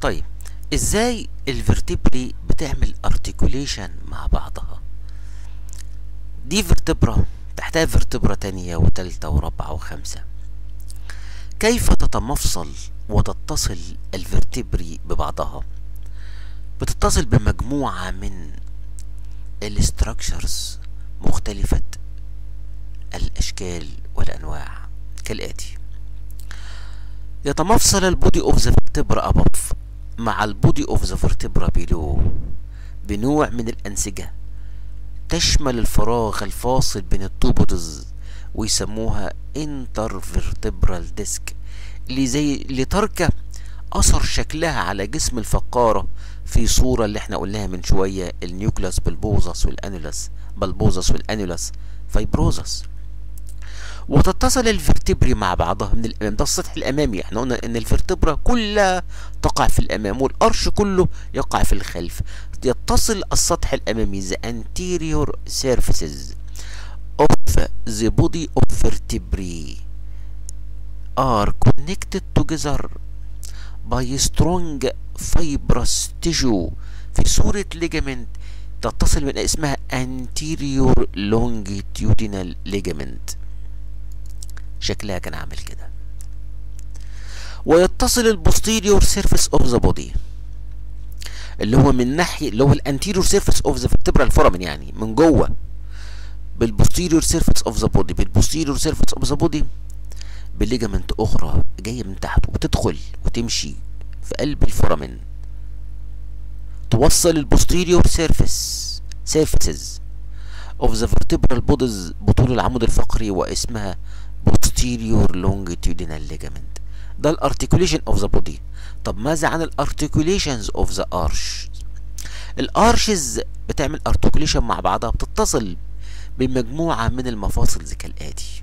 طيب ازاي الفرتبري بتعمل ارتكوليشن مع بعضها دي فيرتبرا تحتها فيرتبرا تانية وتالتة ورابعة وخمسة كيف تتمفصل وتتصل الفرتبري ببعضها بتتصل بمجموعة من الاستراكشرز مختلفة الأشكال والأنواع كالآتي يتمفصل البودي اوف ذا فيرتبرا above مع البودي اوف ذا فيرتبرا below بنوع من الأنسجة تشمل الفراغ الفاصل بين التوبودز ويسموها انترفيرتبرال ديسك اللي زي اللي تركة أثر شكلها على جسم الفقارة في صورة اللي احنا قلناها من شوية النيوكلاس بالبوزس والانيولاس بالبوزس والانيولاس فايبروزس وتتصل الفرتبري مع بعضها من الامام ده السطح الامامي احنا قلنا ان الفرتبرا كلها تقع في الامام والارش كله يقع في الخلف يتصل السطح الامامي the anterior surfaces of the body of vertebrae are connected together by strong fibrous tissue في صورة ligament تتصل من اسمها anterior longitudinal ligament شكلها كان عامل كده ويتصل البوستيريور سيرفيس اوف ذا بودي اللي هو من ناحيه اللي هو الانتيريور سيرفيس اوف ذا فيرتبرال فورامين يعني من جوه بالبوستيريور سيرفيس اوف ذا بودي بالبوستيريور سيرفيس اوف ذا بودي بليجامنت اخرى جايه من تحت وتدخل وتمشي في قلب الفورامين توصل البوستيريور سيرفيس سيرفيسز اوف ذا فيرتبرال بوديز بطول العمود الفقري واسمها posterior longitudinal ligament ده الارتكوليشن اوف ذا بودي طب ماذا عن الارتكوليشنز اوف ذا ارش الارشز بتعمل ارتكوليشن مع بعضها بتتصل بمجموعة من المفاصل كالآتي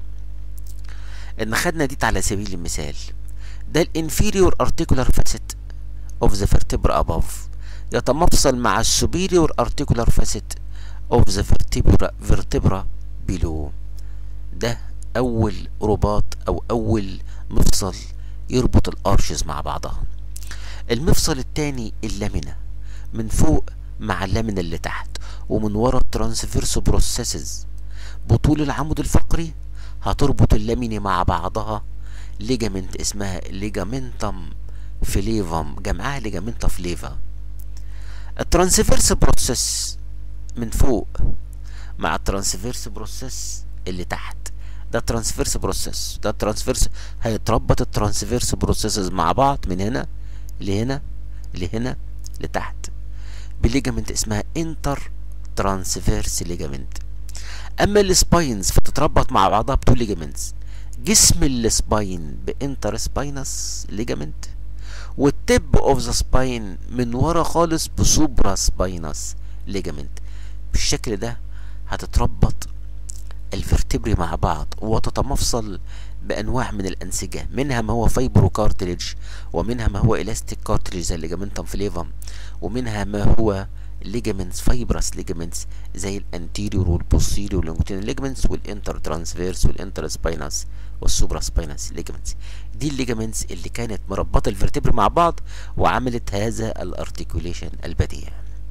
ان خدنا دي على سبيل المثال ده الانفيريور ارتيكولار فاسيت اوف ذا vertebra above يتمفصل مع السوبيريور ارتيكولار فاسيت اوف ذا vertebra vertebra below ده اول رباط او اول مفصل يربط الارشز مع بعضها المفصل التاني اللامنة من فوق مع اللامنة اللي تحت ومن ورا الترانسفيرس بروسيسز بطول العمود الفقري هتربط اللامنة مع بعضها ليجامنت اسمها ليجامنتم فليفم جمعها ليجامنتا فليفا الترانسفيرس بروسيس من فوق مع الترانسفيرس بروسيس اللي تحت ده ترانسفيرس بروسيس ده ترانسفيرس هيتربط الترانسفيرس بروسيسز مع بعض من هنا لهنا لهنا لتحت بليجامنت اسمها انتر ترانسفيرس ليجامنت اما السباينز فتتربط مع بعضها بتو ليجامنتس جسم السباين بانتر سباينس ليجامنت والتب اوف ذا سباين من ورا خالص بسوبرا سباينس ليجامنت بالشكل ده هتتربط الفرتبري مع بعض وتتمفصل بانواع من الانسجه منها ما هو فايبرو كارتليج ومنها ما هو الاستيك كارتليج زي الليجامنتم فليفم ومنها ما هو ليجامنتس فايبرس ليجامنتس زي الانتيريور والبوستيريور لونجيتودينال ليجامنتس والانتر ترانسفيرس والانتر سباينس والسوبرا سباينس ليجامنتس دي الليجامنتس اللي كانت مربطه الفرتبري مع بعض وعملت هذا الارتكوليشن البديع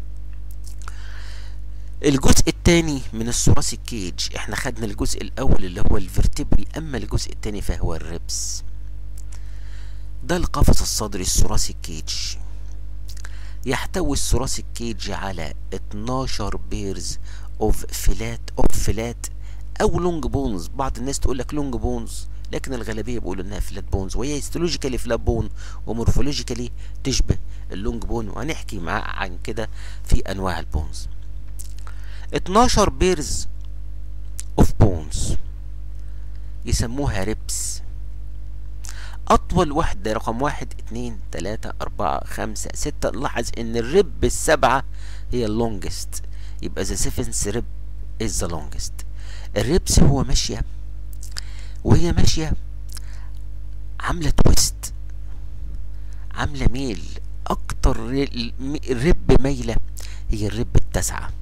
الجزء الثاني من الثوراسيك كيج احنا خدنا الجزء الاول اللي هو الفرتبري اما الجزء الثاني فهو الريبس ده القفص الصدري الثوراسيك كيج يحتوي الثوراسيك كيج على 12 بيرز اوف فلات اوف فلات او لونج بونز بعض الناس تقول لك لونج بونز لكن الغالبيه بيقولوا انها فلات بونز وهي هيستولوجيكالي فلات بون ومورفولوجيكالي تشبه اللونج بون وهنحكي معاه عن كده في انواع البونز 12 بيرز اوف بونز يسموها ريبس اطول واحدة رقم واحد اتنين تلاتة اربعة خمسة ستة نلاحظ ان الرب السبعة هي اللونجست يبقى the seventh rib is the longest الريبس هو ماشية وهي ماشية عاملة تويست عاملة ميل اكتر رب مايلة هي الرب التاسعة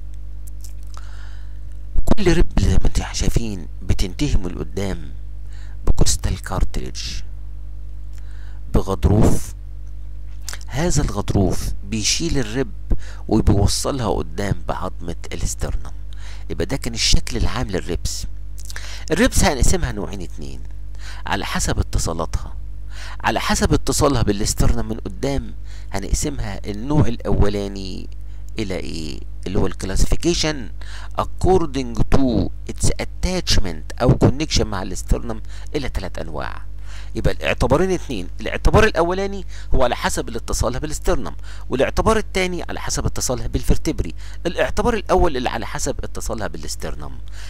كل رب زي ما انتم شايفين بتنتهي من قدام بكوستال كارتريج بغضروف هذا الغضروف بيشيل الرب وبيوصلها قدام بعظمة الاسترنم يبقى ده كان الشكل العام للربس الربس هنقسمها نوعين اتنين على حسب اتصالاتها على حسب اتصالها بالاسترنم من قدام هنقسمها النوع الاولاني الى ايه اللي هو الكلاسيفيكيشن according to its attachment او connection مع الاسترنم الى ثلاث انواع يبقى الاعتبارين اتنين الاعتبار الاولاني هو على حسب الاتصالها بالاسترنم والاعتبار الثاني على حسب اتصالها بالفرتبري الاعتبار الاول اللي على حسب اتصالها بالاسترنم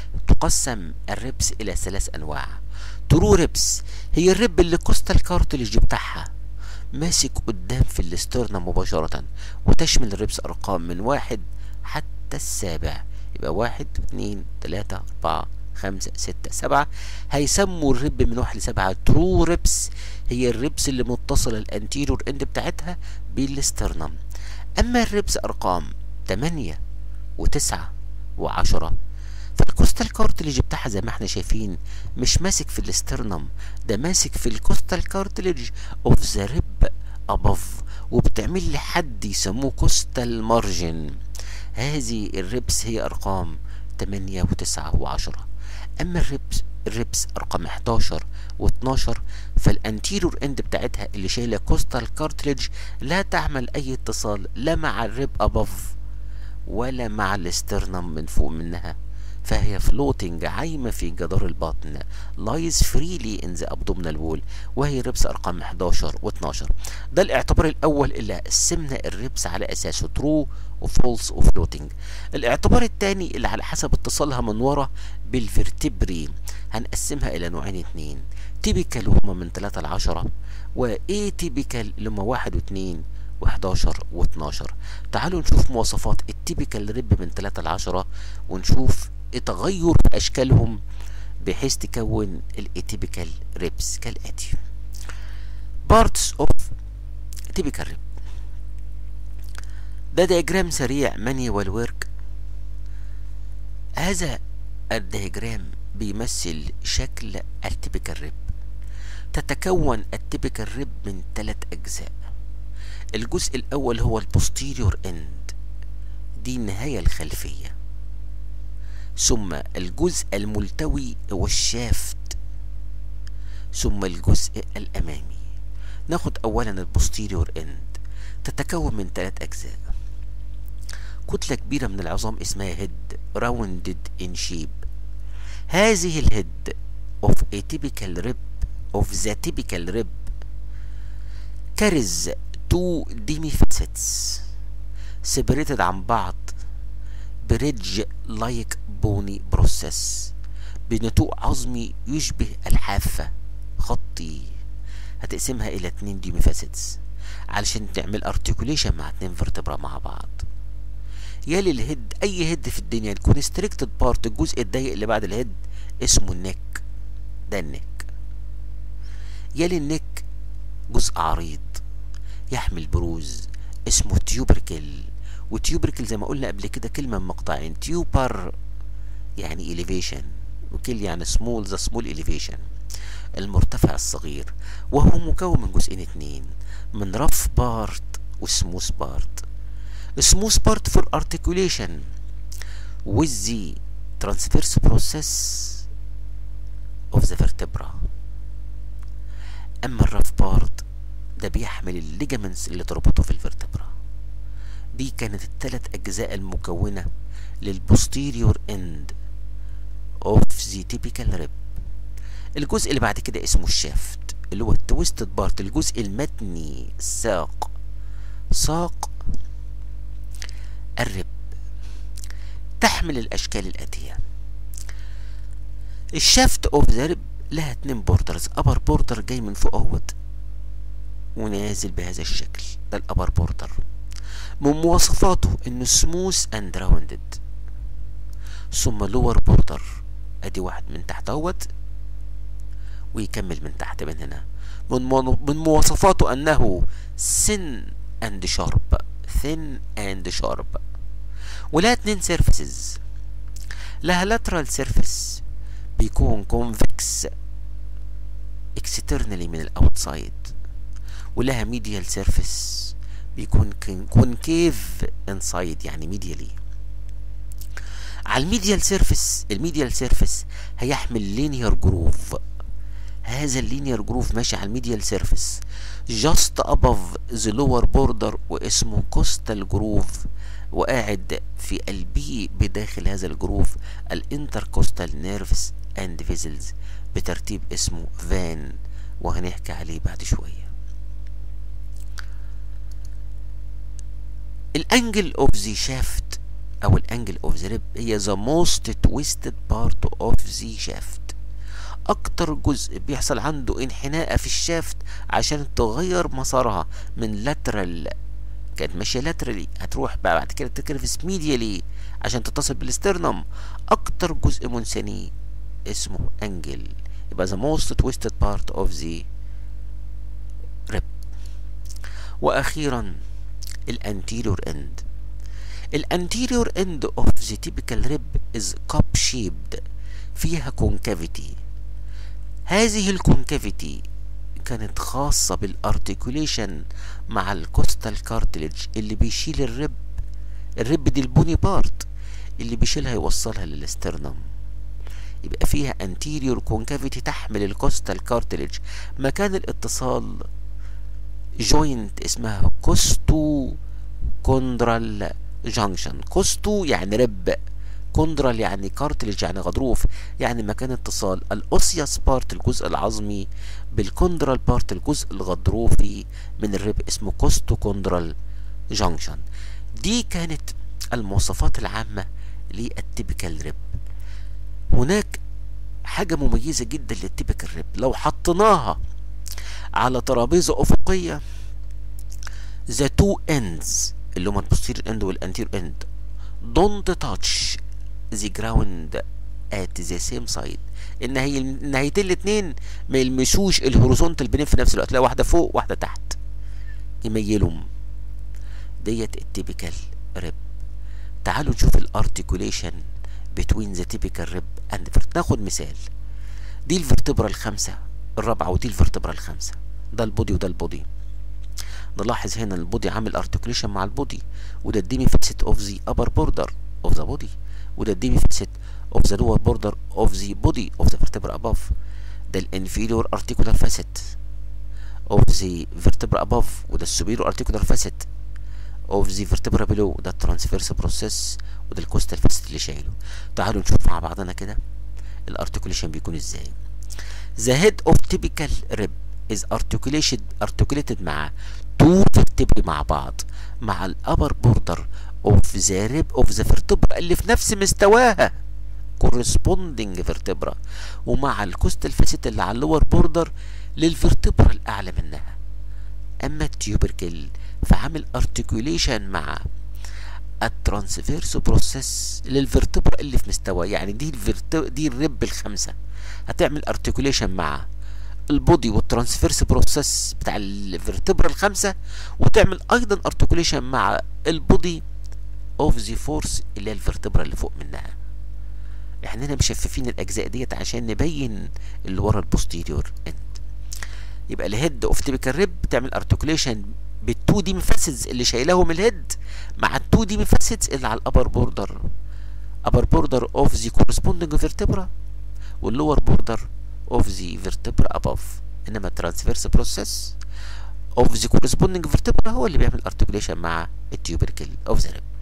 تقسم الربس الى ثلاث انواع ترو ربس هي الرب اللي كوستال كارتلج بتاعها ماسك قدام في الاسترنم مباشرة وتشمل الربس ارقام من واحد حتى السابع يبقى واحد اتنين تلاتة اربعة خمسة ستة سبعة هيسموا الرب من واحد لسبعة ترو ريبس هي الريبس اللي متصلة الانتيريور اند بتاعتها بالاسترنم اما الريبس ارقام تمانية وتسعة وعشرة فالكوستال كارتليج بتاعها زي ما احنا شايفين مش ماسك في الاسترنم ده ماسك في الكوستال كارتليج اوف ذا ريب اباف وبتعمل لي حد يسموه كوستال مارجن هذه الريبس هي ارقام 8 و9 و10 اما الريبس الريبس ارقام 11 و12 فالانتيريور اند بتاعتها اللي شايله كوستال كارتليج لا تعمل اي اتصال لا مع الريب اباف ولا مع الاسترنم من فوق منها فهي فلوتنج عايمة في جدار البطن lies freely in the abdominal wall وهي ربس أرقام 11 و 12 ده الاعتبار الأول اللي قسمنا الربس على أساسه true وفولس وفلوتنج الاعتبار الثاني اللي على حسب اتصالها من ورا بالفرتبري هنقسمها إلى نوعين اتنين تيبيكال هما من 3 ل 10 واي تيبيكال اللي هما 1 و2 و11 و12 تعالوا نشوف مواصفات التيبيكال ريب من 3 ل 10 ونشوف تغير في اشكالهم بحيث تكون الاتيبيكال ريبس كالاتي بارتس اوف تيبيكال ريب ده دياجرام سريع مانيوال ورك هذا الدياجرام بيمثل شكل التيبيكال ريب تتكون التيبيكال ريب من ثلاث اجزاء الجزء الاول هو البوستيريور اند دي النهايه الخلفيه ثم الجزء الملتوي هو الشافت ثم الجزء الامامي ناخد اولا البوستيريور اند تتكون من ثلاث اجزاء كتلة كبيرة من العظام اسمها هيد راوندد ان شيب هذه الهيد of a typical rib of the typical rib carries two demifacets separated عن بعض بريدج لايك بوني بروسيس بنتوء عظمي يشبه الحافة خطي هتقسمها إلى اتنين ديميفاسيتس علشان تعمل ارتكوليشن مع اتنين فيرتبرا مع بعض يلي الهيد أي هيد في الدنيا الكونستريكتد بارت الجزء الضيق اللي بعد الهيد اسمه النك ده النك يلي النك جزء عريض يحمل بروز اسمه تيوبركل وتيوبركل زي ما قلنا قبل كده كلمة من مقطعين تيوبر يعني elevation وكل يعني small the small elevation المرتفع الصغير وهو مكون من جزئين اتنين من رف بارت وسموث بارت سموث بارت for articulation with the transverse process of the vertebra اما الرف بارت ده بيحمل الليجامنتس اللي تربطه في الفرتبرا دي كانت الثلاث اجزاء المكونه للبوستيريور اند اوف ذا تيبيكال ريب الجزء اللي بعد كده اسمه الشافت اللي هو التويستد بارت الجزء المتني الساق ساق الرب تحمل الاشكال الاتيه الشافت اوف ذا ريب لها اتنين بوردرز ابر بوردر جاي من فوق اهوت ونازل بهذا الشكل ده الابر بوردر من مواصفاته انه سموث اند راوندد ثم لور بوردر ادي واحد من تحت اهوت ويكمل من تحت من هنا من من مواصفاته انه سن اند شارب ثين اند شارب ولها اتنين سيرفيسز لها لاترال سيرفيس بيكون كونفكس اكسترنالي من الاوتسايد ولها ميديال سيرفيس بيكون كونكيف انسايد يعني ميديالي على الميديال سيرفيس الميديال سيرفيس هيحمل لينير جروف هذا اللينير جروف ماشي على الميديال سيرفيس جاست اباف ذا لور بوردر واسمه كوستال جروف وقاعد في قلبه بداخل هذا الجروف الانتركوستال نيرفز اند فيزلز بترتيب اسمه فان وهنحكي عليه بعد شويه الانجل اوف ذا شافت او الانجل اوف ذا ريب هي ذا موست تويستد بارت اوف ذا شافت اكتر جزء بيحصل عنده انحناء في الشافت عشان تغير مسارها من لاترال كانت ماشيه لاترالي هتروح بقى بعد كده تكرفس ميديالي عشان تتصل بالاسترنم اكتر جزء منثني اسمه انجل يبقى the most twisted part of the rib واخيرا الانتيريور اند الانتيريور اند of the typical rib is cup shaped فيها كونكافيتي هذه الكونكافيتي كانت خاصة بالارتكوليشن مع الكوستال كارتلج اللي بيشيل الرب الرب دي البوني بارت اللي بيشيلها يوصلها للاسترنم يبقى فيها anterior concavity تحمل الكوستال كارتلج مكان الاتصال جوينت اسمها كوستو كوندرال جانكشن كوستو يعني رب كوندرال يعني كارتلج يعني غضروف يعني مكان اتصال الاوسياس بارت الجزء العظمي بالكوندرال بارت الجزء الغضروفي من الرب اسمه كوستو كوندرال جانكشن دي كانت المواصفات العامة للتيبيكال ريب هناك حاجة مميزة جدا للتيبيكال ريب لو حطيناها على ترابيزة أفقية the two ends اللي هما البوستير اند والانتير اند don't touch the ground at the same side ان هي النهايتين الاتنين ما يلمسوش الهوريزونتال بنين في نفس الوقت لا واحده فوق واحده تحت يميلهم ديت التيبيكال ريب تعالوا نشوف الارتكوليشن between the typical rib and vert ناخد مثال دي الفرتبرا الخمسة الرابعة ودي الفرتبرا الخمسة ده البودي وده البودي نلاحظ هنا البودي عامل ارتكوليشن مع البودي وده الديمي فيكسيت اوف ذا upper border of the body وده الديمي فيكسيت of the lower border of the body of the vertebra above ده الانفيريور articular facet of the vertebra above وده السوبيريور articular facet of the vertebra below ده الترانسفيرس بروسيس وده الكوستال فاسيت اللي شايله تعالوا نشوف مع بعضنا كده الارتكوليشن بيكون ازاي the head of typical rib is articulated articulated مع two vertebrae مع بعض مع الابر بوردر of the rib of the vertebra اللي في نفس مستواها corresponding vertebra ومع الكوستال فاسيت اللي على اللور بوردر للفرتبرا الاعلى منها اما التيوبركل فعامل ارتكوليشن مع الترانسفيرس بروسيس للفرتبرا اللي في مستوى يعني دي الفرت... دي الرب الخمسه هتعمل ارتكوليشن مع البودي والترانسفيرس بروسيس بتاع الفرتبرا الخمسه وتعمل ايضا ارتكوليشن مع البودي اوف ذا فورس اللي هي الفرتبرا اللي فوق منها احنا هنا مشففين الاجزاء ديت عشان نبين اللي ورا البوستيريور اند يبقى الهيد اوف تيبيكال ريب تعمل ارتكوليشن بالتو دي مفاسدز اللي شايلهم الهيد مع التو دي مفاسدز اللي على الابر بوردر upper border of the corresponding vertebra واللور border of the vertebra above انما الترانسفيرس بروسيس of the corresponding vertebra هو اللي بيعمل articulation مع التيوبركل of the rib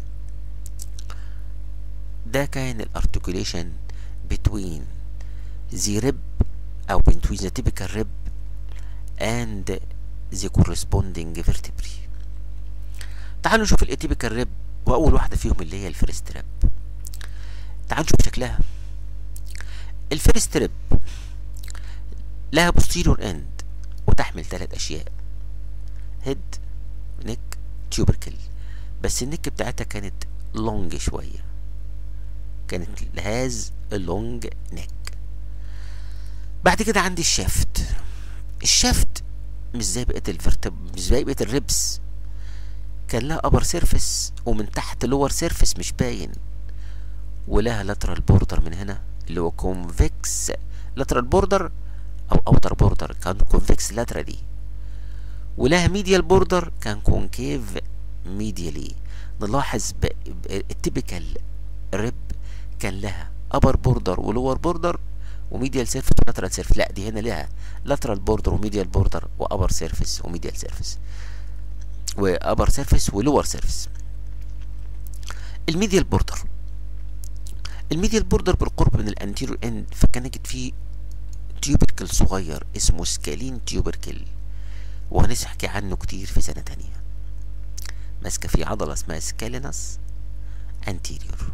ده كان الارتكوليشن between the rib او between the typical rib and the corresponding vertebrae تعالوا نشوف الاتيبيكال ريب واول واحده فيهم اللي هي الفيرست ريب تعالوا نشوف شكلها الفيرست ريب لها بوستيريور اند وتحمل ثلاث اشياء هيد نيك تيوبركل بس النك بتاعتها كانت لونج شويه كانت هاز لونج نيك بعد كده عندي الشافت الشافت مش زي بقيه الفرتب مش زي بقيه الريبس كان لها ابر سيرفيس ومن تحت لور سيرفيس مش باين ولها لاترال بوردر من هنا اللي هو كونفكس لاترال بوردر او اوتر بوردر كان كونفكس لاترالي ولها ميديال بوردر كان كونكيف ميديالي نلاحظ التيبيكال ريب كان لها ابر بوردر ولور بوردر وميديال سيرفيس ولاترال سيرفيس لا دي هنا لها لاترال بوردر وميديال بوردر وابر سيرفيس وميديال سيرفيس وابر سيرفيس ولور سيرفيس الميديال بوردر الميديال بوردر بالقرب من الانتيريور اند فكان نجد فيه تيوبركل صغير اسمه سكالين تيوبركل وهنحكي عنه كتير في سنة تانية ماسكة فيه عضلة اسمها سكالينس انتيريور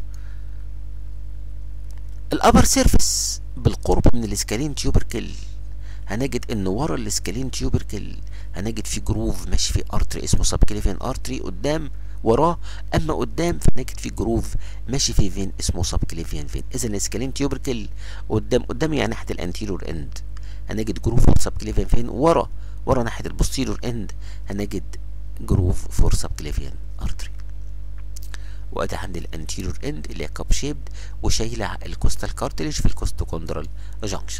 الابر سيرفيس بالقرب من الاسكالين تيوبركل هنجد ان ورا الاسكالين تيوبركل هنجد في جروف ماشي فيه ارتري اسمه سبكليفين ارتري قدام وراه اما قدام فنجد في جروف ماشي فيه فين اسمه سبكليفيان فين اذا الاسكالين تيوبركل قدام قدام يعني ناحيه الانتيريور اند هنجد جروف فور سبكليفيان فين ورا ورا ناحيه البوستيريور اند هنجد جروف فور سبكليفيان ارتري وادي عند الانتيريور اند اللي هي كاب شيبد وشايله الكوستال كارتليج في الكوستوكوندرال جانكشن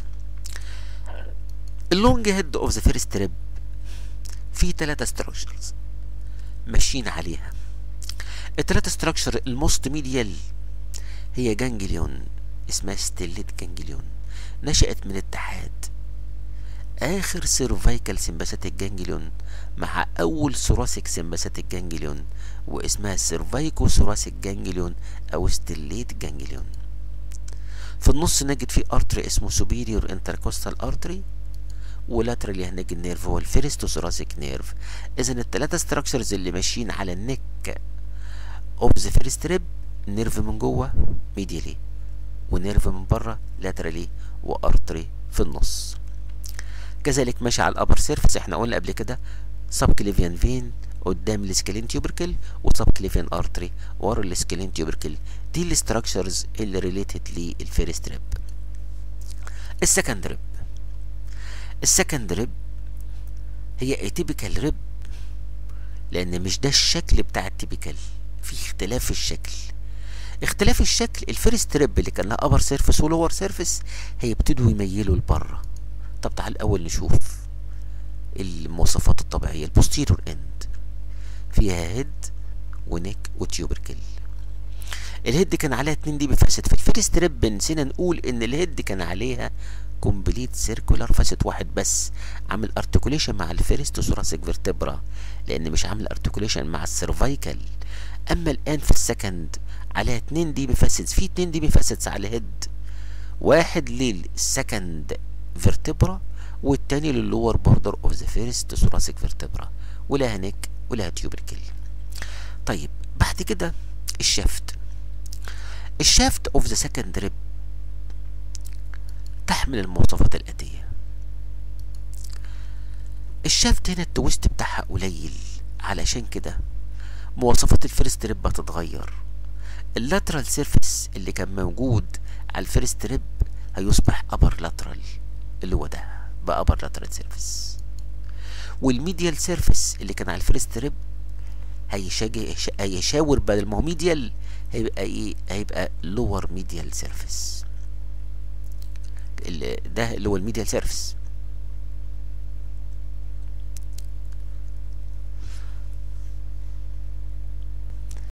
اللونج هيد اوف ذا فيرست ريب في ثلاثة ستراكشرز ماشيين عليها الثلاثة ستراكشر الموست ميديال هي جانجليون اسمها ستيليت جانجليون نشأت من اتحاد آخر سيرفايكال سمباثيك جانجليون مع أول ثوراسيك سمباثيك جانجليون واسمها سيرفايكو ثوراسيك جانجليون أو ستيليت جانجليون في النص نجد فيه ارتري اسمه سوبيريور انتركوستال ارتري ولاترال هنجد نيرف هو الفيرست ثوراسيك نيرف اذا الثلاثه ستراكشرز اللي ماشيين على النك اوف ذا فيرست ريب نيرف من جوه ميديالي ونيرف من بره لاترالي وارتري في النص كذلك ماشي على الابر سيرفيس احنا قلنا قبل كده سب كليفيان فين قدام السكلين تيوبركل وسب كليفيان ارتري ورا السكلين تيوبركل دي الاستراكشرز اللي ريليتد للفيرست ريب السكند ريب السكند ريب هي اتيبيكال ريب لان مش ده الشكل بتاع التيبيكال في اختلاف في الشكل اختلاف الشكل الفيرست ريب اللي كان لها ابر سيرفيس ولور سيرفيس هيبتدوا يميلوا لبره طب تعال الاول نشوف المواصفات الطبيعيه البوستيرور اند فيها هيد ونيك وتيوبركل الهيد كان عليها اتنين دي بفاسد في الفيرست ريب نسينا نقول ان الهيد كان عليها كومبليت سيركولار فاسد واحد بس عامل ارتكوليشن مع الفيرست ثوراسيك فيرتبرا لان مش عامل ارتكوليشن مع السيرفايكال اما الان في السكند عليها اتنين دي بفاسدز في اتنين دي بفاسدز على الهيد واحد للسكند فيرتبرا والتاني للور بوردر اوف ذا فيرست ثوراسيك فيرتبرا ولها نيك ولها تيوبركل طيب بعد كده الشافت الشافت اوف ذا سكند ريب تحمل المواصفات الآتية الشافت هنا التويست بتاعها قليل علشان كده مواصفات الفيرست ريب هتتغير اللاترال سيرفيس اللي كان موجود على الفيرست ريب هيصبح ابر لاترال اللي هو ده بقى ابر لاترال سيرفيس والميديال سيرفيس اللي كان على الفيرست ريب هيشاور بدل ما هو ميديال هيبقى ايه هيبقى لور ميديال سيرفيس ده اللي هو الميديال سيرفيس